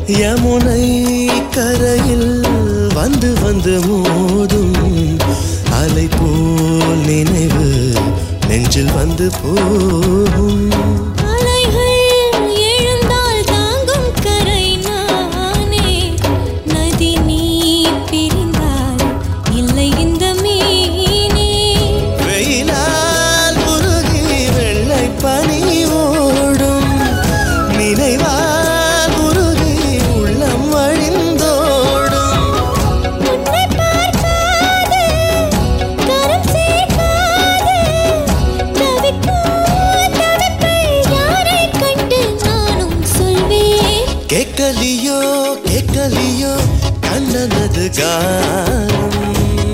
யமுனை கரையில் வந்து வந்து மோதும் அலை போல் நினைவு நெஞ்சில் வந்து போகும் அலைகள் எழுந்தால் தாங்கும் கரை நானே நதி நீ பிரிந்தால் இல்லை இந்த மீனே வெயிலால் உருகி வெள்ளை பனி ஓடும் நினைவால் உருகி உள்ளம் வழிந்தோடும் உன்னை பார்க்காது கரம் சேர்க்காது தவிக்கும் தவிப்பை யாரை கண்டு நானும் சொல்வேன் கேட்கலியோ கேட்கலியோ கண்ணனது கானம்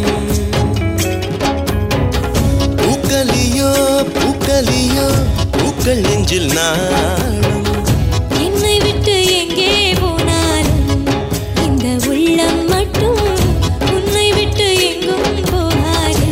பூக்கலியோ பூக்கலியோ பூக்கள் நெஞ்சில் நாளும் என்னை விட்டு எங்கே போனாலும் இந்த உள்ளம் மட்டும் உன்னை விட்டு எங்கும் போகாது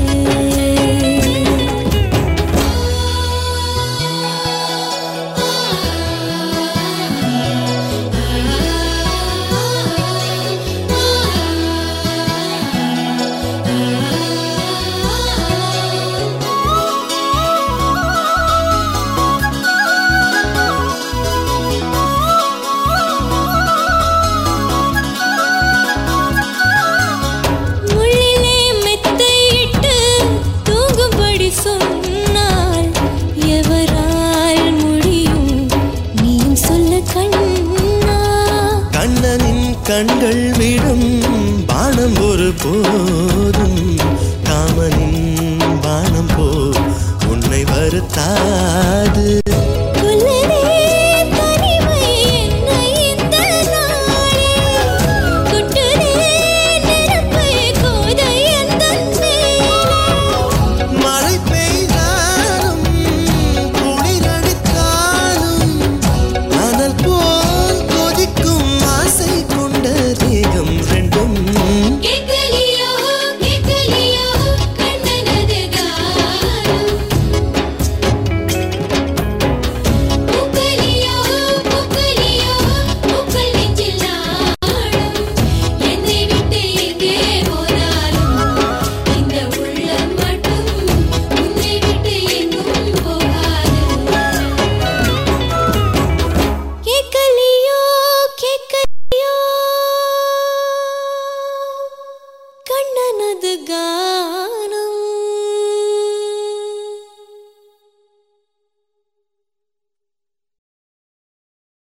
முள்ளிலே மெத்தையிட்டு தூங்கும்படி சொன்னால் எவரால் முடியும் நீயும் சொல்ல கண்ணா கண்ணனின் கண்கள் விடும் பானம் ஒரு போதும் காமனின் பானம் போ உன்னை வருத்தாது கொல்லவே தனிமை என்னை இந்த நாளே கொட்டுதே நெருப்பை கோதை அந்தன் மேலே மழை பெய்தாலும் குளிரடித்தாலும் அனல் போல் கொதிக்கும் ஆசை கொண்ட தேகம் ரெண்டும் கேட்கலியோ கேட்கலியோ கண்ணனது கானம் பூக்கலியோ பூக்கலியோ பூக்கள் நெஞ்சில் நாடும் என்னை விட்டு எங்கே போனாலும் இந்த உள்ளம் மட்டும் உன்னை விட்டு எங்கும் போகாது கேட்கலியோ கேட்கலியோ கண்ணனது கா